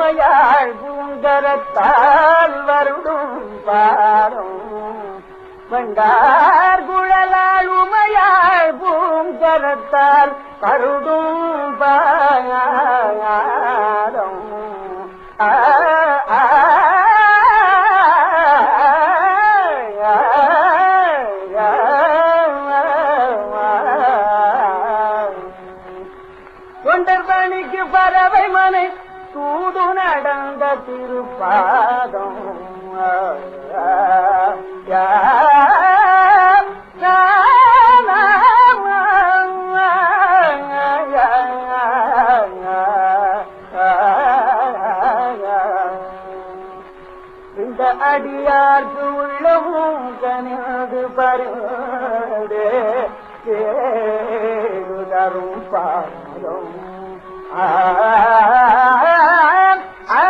உமையாள் பூங்கரத்தால் வருடும் பாரம் வண்டார் குழலாள் உமையாள் பூங்கரத்தால் கருடும் பாரம் ஆ, ஆ, தொண்டர் பணிக்கு பறவை மனை தூது நடந்த திருப்பாதம் இந்த அடியார்க்கு உள்ளமும் கனிந்து பருந்தே தரும் பாதம் ஆ, ஆ,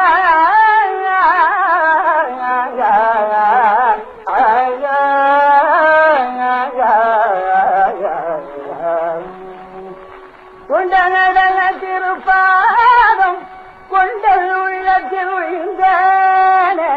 கொண்டனடல திருப்பாதம் கொண்ட உள்ளத்தில் விழுந்தானே.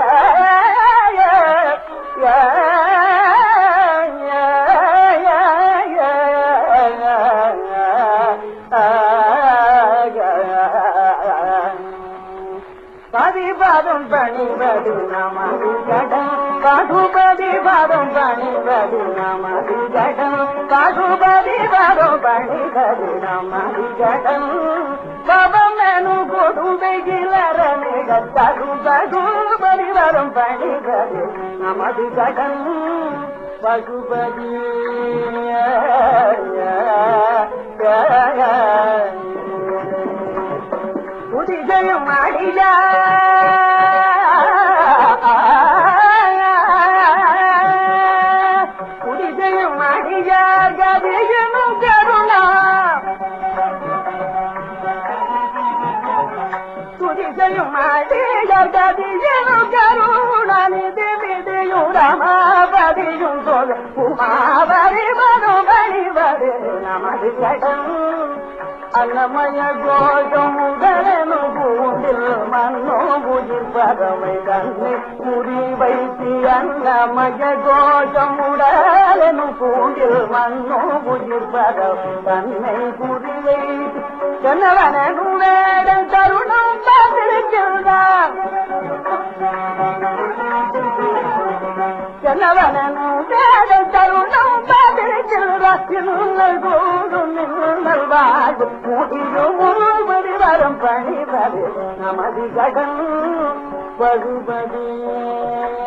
பதிபாதம் பணிவது நமது கடன் பாகுபதி பாதம் பணிவது நமது கடன் பாகுபதி பாதம் பணிவது நமது கடன் பவம் எனு கொடுமை கிளரணிக தகு பகுபதி வரும் பணிவது நமது கடன் பகுபதி புதிகையும் அடியா புதிகையும் அடியா கதியனும் கருணா துதிகையும் அடியா கதியனும் கருணா நிதி விதியும் ரமாபதியும் சொல் உமாவரி வரும் வழிவரு நமது கடன் அன்னமய கோஷம் உடனு பூண்டில் மண்ணோ புதிர் பறவை கண்ணை குறி வைத்தி அன்னமய கோஷம் உடனு பூண்டில் மண்ணோ புதிர் பறவை கண்ணை குறி வைத்து கண்ணவனும் வேட தருணம் பார்த்திருக்கிறான் கணவனும் வேட தருணம் பதிருக்கிறார் கூடும் நின்னல் வாழ்வு முடியும் முழுவதி வரும் பணிவது நமது கடன் பகுபதி